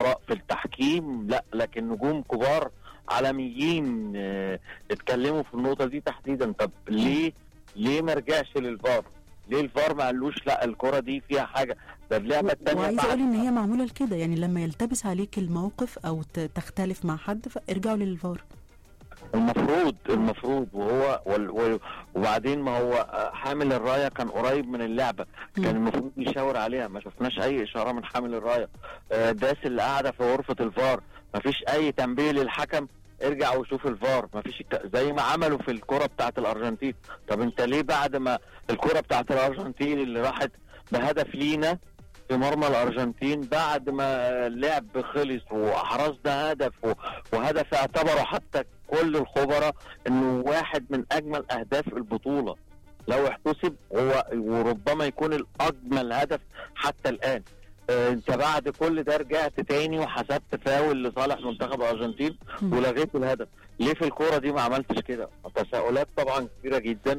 اخطاء في التحكيم لا لكن نجوم كبار عالميين آه، اتكلموا في النقطه دي تحديدا طب ليه ليه ما رجعش للفار ليه الفار ما قالوش لا الكره دي فيها حاجه ده اللعبه الثانيه وعايزه اقول ان هي معموله لكده يعني لما يلتبس عليك الموقف او ت- تختلف مع حد فارجعوا للفار المفروض المفروض وهو وال- وال- وبعدين ما هو آه، حامل الرايه كان قريب من اللعبه كان مم. المفروض يشاور عليها ما شفناش اي اشاره من حامل الرايه آه، داس اللي قاعده في غرفه الفار ما فيش اي تنبيه للحكم ارجع وشوف الفار ما فيش الك- زي ما عملوا في الكره بتاعه الارجنتين طب انت ليه بعد ما الكره بتاعه الارجنتين اللي راحت بهدف لينا في مرمى الارجنتين بعد ما اللعب خلص واحرزنا هدف و- وهدف اعتبره حتى كل الخبراء انه واحد من اجمل اهداف البطوله لو احتسب هو وربما يكون الاجمل هدف حتى الان آه، انت بعد كل ده رجعت تاني وحسبت فاول لصالح منتخب الارجنتين مم. ولغيت الهدف ليه في الكوره دي ما عملتش كده تساؤلات طبعا كبيره جدا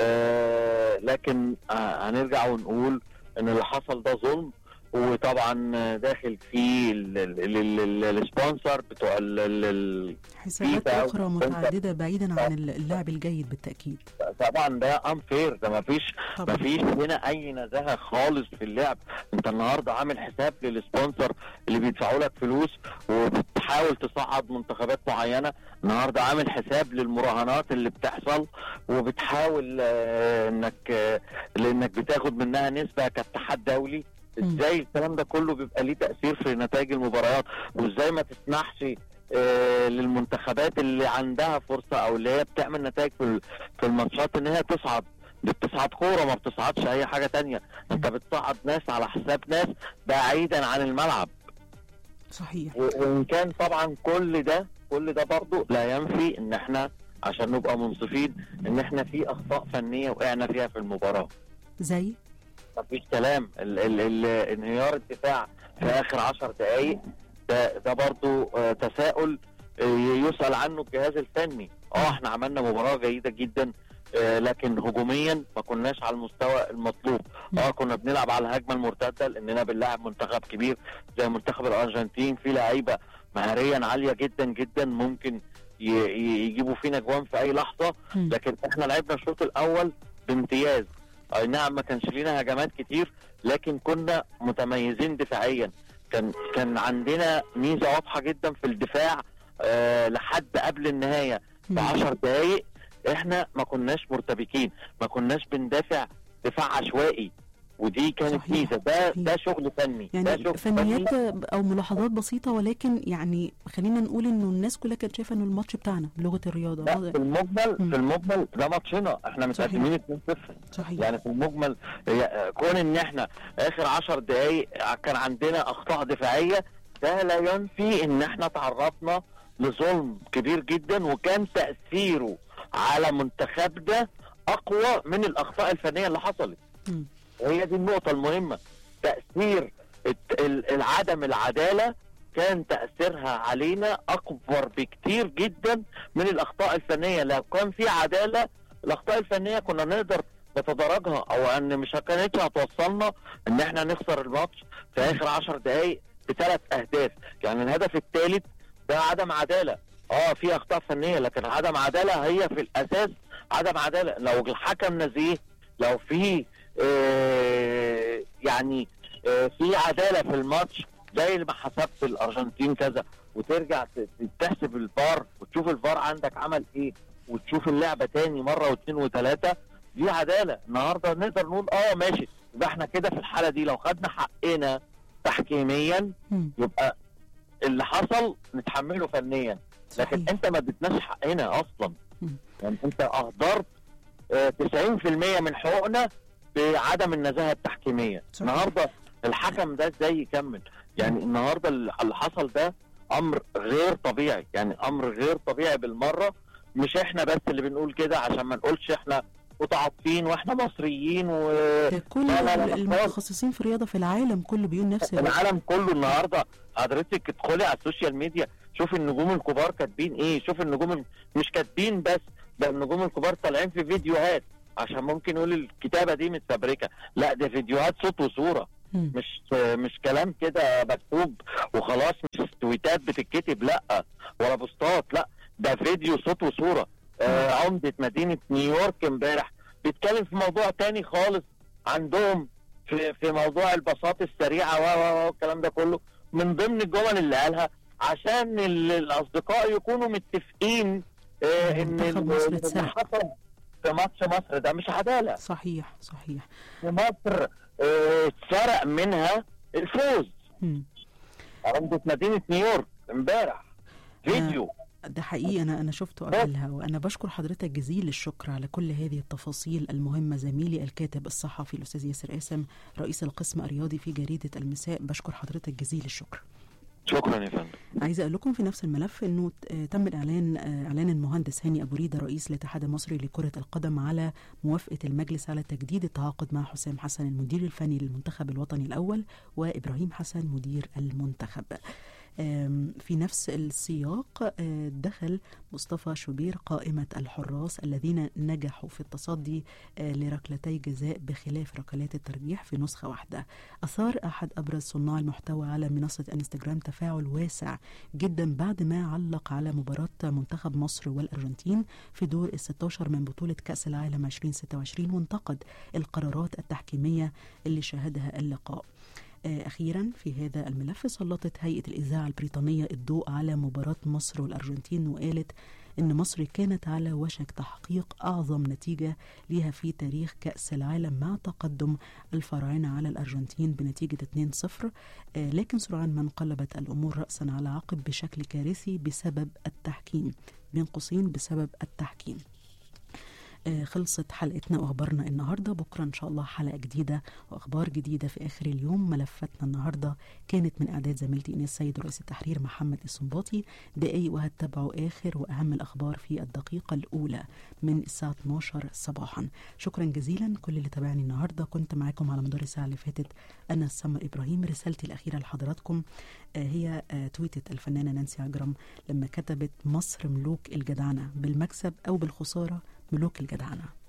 آه لكن آه هنرجع ونقول ان اللي حصل ده ظلم وطبعا داخل فيه ال- ال- ال- ال- السبونسر بتوع ال- ال- ال- حسابات فيفا اخرى متعدده بعيدا عن اللعب الجيد بالتاكيد طبعا ده انفير ده ما فيش طبعا ما فيش هنا اي نزاهه خالص في اللعب انت النهارده عامل حساب للسبونسر اللي بيدفعوا لك فلوس وبتحاول تصعد منتخبات معينه النهارده عامل حساب للمراهنات اللي بتحصل وبتحاول آه، انك آه، لانك بتاخد منها نسبه كاتحاد دولي مم. ازاي الكلام ده كله بيبقى ليه تاثير في نتائج المباريات وازاي ما تسمحش آه، للمنتخبات اللي عندها فرصه او اللي هي بتعمل نتائج في ال- في الماتشات ان هي تصعد دي بتصعد كوره ما بتصعدش اي حاجه تانية انت بتصعد ناس على حساب ناس بعيدا عن الملعب صحيح و- وان كان طبعا كل ده كل ده برضو لا ينفي ان احنا عشان نبقى منصفين ان احنا في اخطاء فنيه وقعنا فيها في المباراه زي مفيش كلام ال ال ال انهيار الدفاع في اخر عشر دقائق ده ده برضو آه، تساؤل آه، يسال عنه الجهاز الفني اه احنا عملنا مباراه جيده جدا آه، لكن هجوميا ما كناش على المستوى المطلوب اه كنا بنلعب على الهجمه المرتده لاننا بنلاعب منتخب كبير زي منتخب الارجنتين في لعيبه مهاريا عاليه جدا جدا ممكن ي- ي- يجيبوا فينا جوان في اي لحظه مم. لكن احنا لعبنا الشوط الاول بامتياز اي نعم ما كانش لينا هجمات كتير لكن كنا متميزين دفاعيا كان كان عندنا ميزه واضحه جدا في الدفاع آه لحد قبل النهايه ب مم. 10 دقائق احنا ما كناش مرتبكين ما كناش بندافع دفاع عشوائي ودي كانت صحيح. ميزه ده صحيح. ده شغل فني ده يعني شغل فنيات فني. او ملاحظات بسيطه ولكن يعني خلينا نقول انه الناس كلها كانت شايفه انه الماتش بتاعنا بلغه الرياضه لا واضح. في المجمل مم. في المجمل ده ماتشنا احنا متقدمين 2-0 صحيح يعني في المجمل هي- كون ان احنا اخر عشر دقايق كان عندنا اخطاء دفاعيه ده لا ينفي ان احنا تعرضنا لظلم كبير جدا وكان تاثيره على منتخبنا اقوى من الاخطاء الفنيه اللي حصلت مم. وهي دي النقطه المهمه تاثير الت- ال- العدم العداله كان تاثيرها علينا اكبر بكتير جدا من الاخطاء الفنيه لو كان في عداله الاخطاء الفنيه كنا نقدر نتدرجها او ان مش كانتش هتوصلنا ان احنا نخسر الماتش في اخر عشر دقائق بثلاث اهداف يعني الهدف الثالث ده عدم عداله اه في اخطاء فنيه لكن عدم عداله هي في الاساس عدم عداله لو الحكم نزيه لو في آه يعني آه في عداله في الماتش زي ما حسبت الارجنتين كذا وترجع ت- تحسب الفار وتشوف الفار عندك عمل ايه وتشوف اللعبه تاني مره واثنين وثلاثه دي عداله النهارده نقدر نقول اه ماشي يبقى احنا كده في الحاله دي لو خدنا حقنا تحكيميا مم. يبقى اللي حصل نتحمله فنيا لكن صحيح. انت ما اديتناش حقنا اصلا مم. يعني انت اهدرت آه، 90% من حقوقنا بعدم النزاهه التحكيميه صحيح. النهارده الحكم ده ازاي يكمل يعني النهارده اللي حصل ده امر غير طبيعي يعني امر غير طبيعي بالمره مش احنا بس اللي بنقول كده عشان ما نقولش احنا متعاطفين واحنا مصريين و ده كل لا، لا، لا، خالص. المتخصصين في الرياضه في العالم كله بيقول نفس الرأي. العالم كله النهارده حضرتك ادخلي على السوشيال ميديا شوف النجوم الكبار كاتبين ايه شوف النجوم ال- مش كاتبين بس ده النجوم الكبار طالعين في فيديوهات عشان ممكن يقول الكتابه دي متفبركه لا ده فيديوهات صوت وصوره مم. مش مش كلام كده مكتوب وخلاص مش تويتات بتتكتب لا ولا بوستات لا ده فيديو صوت وصوره آه عمده مدينه نيويورك امبارح بيتكلم في موضوع تاني خالص عندهم في في موضوع الباصات السريعه و و و والكلام ده كله من ضمن الجمل اللي قالها عشان ال- الاصدقاء يكونوا متفقين آه ان منتخب ال- مصر اللي اتسرق. حصل في ماتش مصر ده مش عداله صحيح صحيح في مصر آه، اتسرق منها الفوز مم. عمدة مدينة نيويورك امبارح فيديو ده حقيقي انا انا شفته قبلها وانا بشكر حضرتك جزيل الشكر على كل هذه التفاصيل المهمه زميلي الكاتب الصحفي الاستاذ ياسر قاسم رئيس القسم الرياضي في جريده المساء بشكر حضرتك جزيل الشكر شكرا يا فندم عايزه اقول لكم في نفس الملف انه آه، تم الاعلان آه، اعلان المهندس هاني ابو ريده رئيس الاتحاد المصري لكره القدم على موافقه المجلس على تجديد التعاقد مع حسام حسن المدير الفني للمنتخب الوطني الاول وابراهيم حسن مدير المنتخب آم، في نفس السياق آه، دخل مصطفى شوبير قائمة الحراس الذين نجحوا في التصدي آه، لركلتي جزاء بخلاف ركلات الترجيح في نسخة واحدة أثار أحد أبرز صناع المحتوى على منصة انستجرام تفاعل واسع جدا بعد ما علق على مباراة منتخب مصر والأرجنتين في دور ال 16 من بطولة كأس العالم 2026 وانتقد القرارات التحكيمية اللي شاهدها اللقاء آه، أخيرا في هذا الملف سلطت هيئة الإذاعة البريطانية الضوء على مباراة مصر والأرجنتين وقالت إن مصر كانت على وشك تحقيق أعظم نتيجة ليها في تاريخ كأس العالم مع تقدم الفراعنة على الأرجنتين بنتيجة 2-0 آه، لكن سرعان ما انقلبت الأمور رأسا على عقب بشكل كارثي بسبب التحكيم بين قوسين بسبب التحكيم آه، خلصت حلقتنا واخبارنا النهارده بكره ان شاء الله حلقه جديده واخبار جديده في اخر اليوم ملفاتنا النهارده كانت من اعداد زميلتي ايناس سيد رئيس التحرير محمد السنباطي دقايق وهتتابعوا اخر واهم الاخبار في الدقيقه الاولى من الساعه 12 صباحا شكرا جزيلا كل اللي تابعني النهارده كنت معاكم على مدار الساعه اللي فاتت انا سمر ابراهيم رسالتي الاخيره لحضراتكم آه، هي آه، تويتة الفنانه نانسي عجرم لما كتبت مصر ملوك الجدعنه بالمكسب او بالخساره ملوك الجدعنه